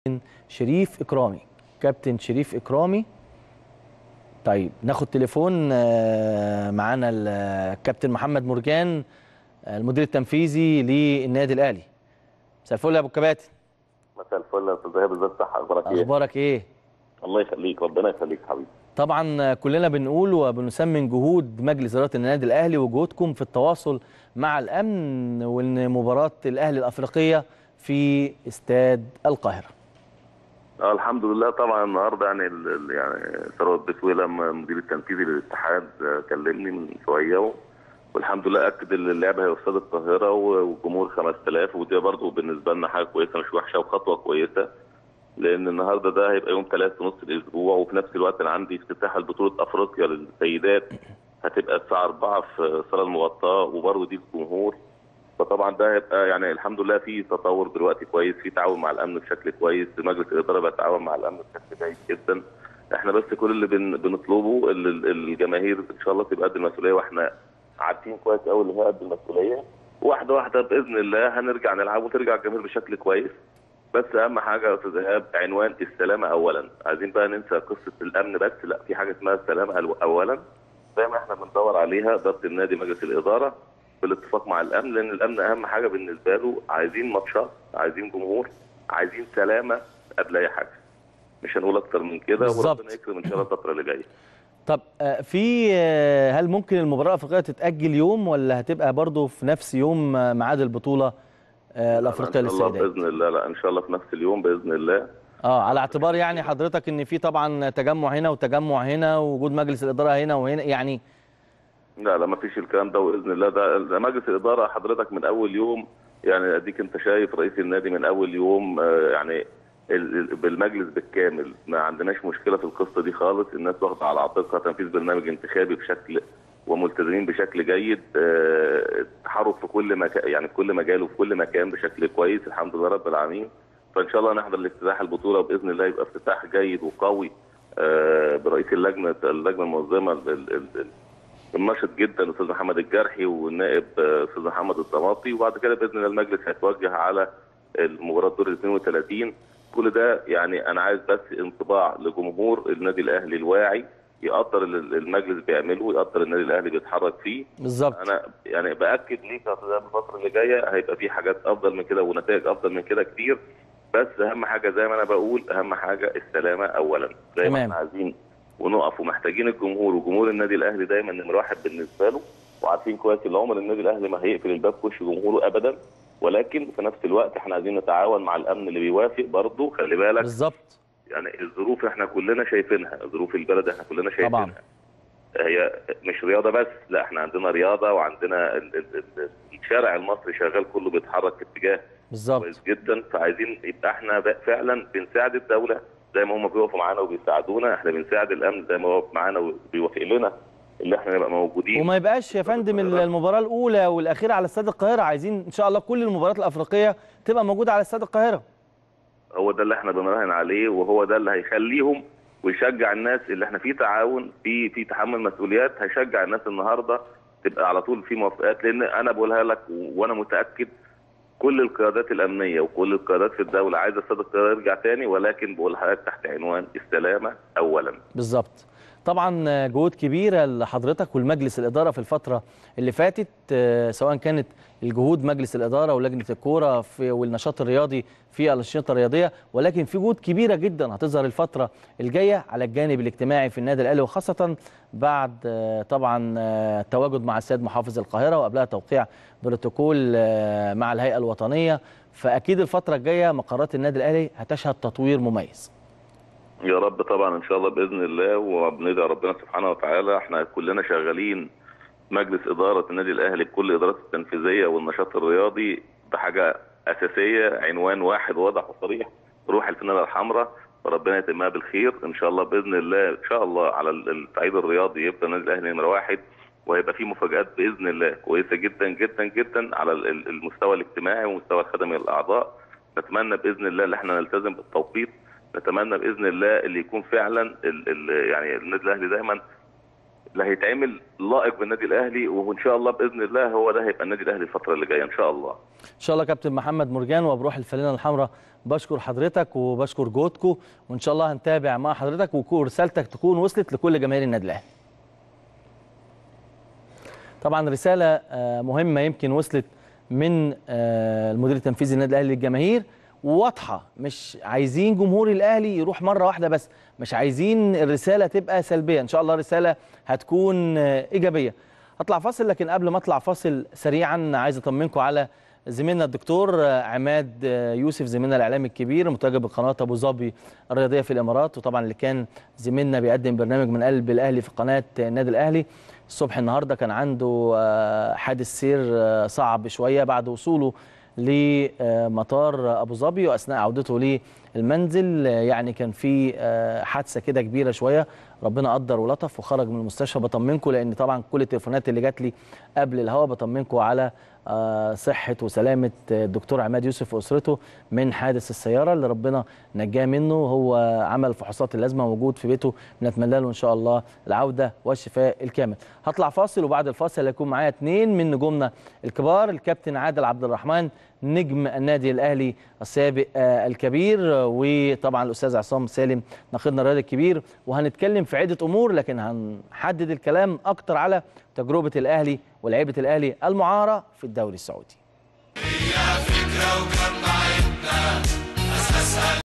شريف اكرامي كابتن شريف اكرامي طيب ناخد تليفون آه، معانا الكابتن محمد مرجان آه، المدير التنفيذي للنادي الاهلي مساء الفل يا ابو الكباتن مساء الفل يا استاذ ايهاب ازيك صح اخبارك ايه؟ اخبارك ايه الله يخليك ربنا يخليك حبيبي طبعا كلنا بنقول وبنسمن جهود مجلس اداره النادي الاهلي وجهودكم في التواصل مع الامن وان مباراه الاهلي الافريقيه في استاد القاهره اه الحمد لله طبعا النهارده يعني ال- ال- يعني ثروت بسويلة المدير التنفيذي للاتحاد آه، كلمني من شويه و- والحمد لله اكد ان اللعبه هي استاد القاهره و- والجمهور 5000 ودي برضه بالنسبه لنا حاجه كويسه مش وحشه وخطوه كويسه لان النهارده ده هيبقى يوم ثلاث في نص الاسبوع وفي نفس الوقت انا عندي افتتاح البطوله افريقيا للسيدات هتبقى الساعه 4 في الصاله المغطاه وبرضه دي الجمهور فطبعا ده هيبقى يعني الحمد لله في تطور دلوقتي كويس في تعاون مع الامن بشكل كويس مجلس الاداره بيتعاون مع الامن بشكل جيد جدا احنا بس كل اللي بن بنطلبه ال- ال- الجماهير ان شاء الله تبقى قد المسؤوليه واحنا عارفين كويس قوي اللي هي قد المسؤوليه واحده واحده باذن الله هنرجع نلعب وترجع الجماهير بشكل كويس بس اهم حاجه يا استاذ ايهاب عنوان السلامه اولا عايزين بقى ننسى قصه الامن بس لا في حاجه اسمها السلامه الو- اولا زي ما احنا بندور عليها اداره النادي مجلس الاداره بالاتفاق مع الامن لان الامن اهم حاجه بالنسبه له عايزين ماتشات عايزين جمهور عايزين سلامه قبل اي حاجه مش هنقول اكتر من كده بالظبط. وربنا يكرم ان شاء الله الفتره اللي جايه طب آه، في آه، هل ممكن المباراه الافريقيه تتاجل يوم ولا هتبقى برضو في نفس يوم آه، ميعاد البطوله آه، الافريقيه ان شاء الله للسيدات باذن الله لا ان شاء الله في نفس اليوم باذن الله اه على اعتبار يعني حضرتك ان في طبعا تجمع هنا وتجمع هنا ووجود مجلس الاداره هنا وهنا يعني لا لا ما فيش الكلام ده باذن الله ده ده مجلس الاداره حضرتك من اول يوم يعني اديك انت شايف رئيس النادي من اول يوم آه، يعني ال- ال- بالمجلس بالكامل ما عندناش مشكله في القصه دي خالص الناس واخده على عاتقها تنفيذ برنامج انتخابي بشكل وملتزمين بشكل جيد آه، التحرك في كل مكان يعني في كل مجال وفي كل مكان بشكل كويس الحمد لله رب العالمين فان شاء الله نحضر لافتتاح البطوله باذن الله يبقى افتتاح جيد وقوي آه، برئيس اللجنه اللجنه المنظمه ال- ال- ال- الناشط جدا الاستاذ محمد الجرحي والنائب آه، استاذ محمد الضماطي وبعد كده باذن الله المجلس هيتوجه على المباراه دور ال 32 كل ده يعني انا عايز بس انطباع لجمهور النادي الاهلي الواعي يقدر اللي المجلس بيعمله ويقدر النادي الاهلي بيتحرك فيه بالظبط انا يعني باكد ليك يا استاذ إيهاب الفتره اللي جايه هيبقى في حاجات افضل من كده ونتائج افضل من كده كتير بس اهم حاجه زي ما انا بقول اهم حاجه السلامه اولا زي ما تمام. احنا عايزين ونقف ومحتاجين الجمهور وجمهور النادي الاهلي دايما نمره واحد بالنسبه له وعارفين كويس ان عمر النادي الاهلي ما هيقفل الباب في وش جمهوره ابدا ولكن في نفس الوقت احنا عايزين نتعاون مع الامن اللي بيوافق برضه خلي بالك بالظبط يعني الظروف احنا كلنا شايفينها ظروف البلد احنا كلنا شايفينها طبعا هي مش رياضه بس لا احنا عندنا رياضه وعندنا ال- ال- ال- الشارع المصري شغال كله بيتحرك في اتجاه بالظبط كويس جدا فعايزين يبقى احنا ب- فعلا بنساعد الدوله زي ما هم بيقفوا معانا وبيساعدونا احنا بنساعد الامن زي ما هو واقف معانا وبيوافق لنا اللي احنا نبقى موجودين وما يبقاش يا فندم المباراه الاولى والاخيره على استاد القاهره عايزين ان شاء الله كل المباريات الافريقيه تبقى موجوده على استاد القاهره هو ده اللي احنا بنراهن عليه وهو ده اللي هيخليهم ويشجع الناس اللي احنا في تعاون في في تحمل مسؤوليات هيشجع الناس النهارده تبقى على طول في موافقات لان انا بقولها لك وانا متاكد كل القيادات الامنيه وكل القيادات في الدوله عايزه استاد القاهره يرجع تاني ولكن بقولها لك تحت عنوان السلامه اولا بالظبط طبعا جهود كبيره لحضرتك والمجلس الاداره في الفتره اللي فاتت آه، سواء كانت الجهود مجلس الاداره ولجنه الكوره في والنشاط الرياضي في الانشطه الرياضيه ولكن في جهود كبيره جدا هتظهر الفتره الجايه على الجانب الاجتماعي في النادي الاهلي وخاصه بعد آه، طبعا آه، التواجد مع السيد محافظ القاهره وقبلها توقيع بروتوكول آه، مع الهيئه الوطنيه فاكيد الفتره الجايه مقرات النادي الاهلي هتشهد تطوير مميز يا رب طبعا ان شاء الله باذن الله وبندعي ربنا سبحانه وتعالى احنا كلنا شغالين مجلس اداره النادي الاهلي بكل الادارات التنفيذيه والنشاط الرياضي بحاجه اساسيه عنوان واحد واضح وصريح روح الفانيله الحمراء وربنا يتمها بالخير ان شاء الله باذن الله ان شاء الله على الصعيد الرياضي يبقى النادي الاهلي نمره واحد وهيبقى في مفاجات باذن الله كويسه جدا جدا جدا على ال- ال- المستوى الاجتماعي والمستوى الخدمي للاعضاء نتمنى باذن الله ان احنا نلتزم بالتوقيت نتمنى باذن الله اللي يكون فعلا ال ال يعني النادي الاهلي دايما اللي هيتعمل لائق بالنادي الاهلي وان شاء الله باذن الله هو ده هيبقى النادي الاهلي الفتره اللي جايه ان شاء الله ان شاء الله كابتن محمد مرجان وبروح الفانلة الحمراء بشكر حضرتك وبشكر جهدكم وان شاء الله هنتابع مع حضرتك ورسالتك تكون وصلت لكل جماهير النادي الاهلي طبعا رساله آه، مهمه يمكن وصلت من آه، المدير التنفيذي للنادي الاهلي للجماهير واضحه مش عايزين جمهور الاهلي يروح مره واحده بس مش عايزين الرساله تبقى سلبيه ان شاء الله رساله هتكون آه، ايجابيه هطلع فاصل لكن قبل ما اطلع فاصل سريعا عايز اطمنكم على زميلنا الدكتور آه، عماد آه، يوسف زميلنا الاعلامي الكبير متواجد بقناه ابو ظبي الرياضيه في الامارات وطبعا اللي كان زميلنا بيقدم برنامج من قلب الاهلي في قناه النادي الاهلي الصبح النهارده كان عنده آه، حادث سير آه، صعب شويه بعد وصوله لمطار ابو ظبي واثناء عودته للمنزل آه، يعني كان في آه، حادثه كده كبيره شويه ربنا قدر ولطف وخرج من المستشفى بطمنكم لان طبعا كل التليفونات اللي جات لي قبل الهوا بطمنكم على آه، صحه وسلامه الدكتور عماد يوسف واسرته من حادث السياره اللي ربنا نجاه منه هو عمل الفحوصات اللازمه موجود في بيته بنتمنى له ان شاء الله العوده والشفاء الكامل هطلع فاصل وبعد الفاصل هيكون معايا اثنين من نجومنا الكبار الكابتن عادل عبد الرحمن نجم النادي الاهلي السابق آه، الكبير آه، وطبعا الاستاذ عصام سالم ناقدنا الرياضي الكبير وهنتكلم في عده امور لكن هنحدد الكلام اكتر على تجربه الاهلي ولاعيبه الاهلي المعاره في الدوري السعودي فكرة وجمعتنا أساسها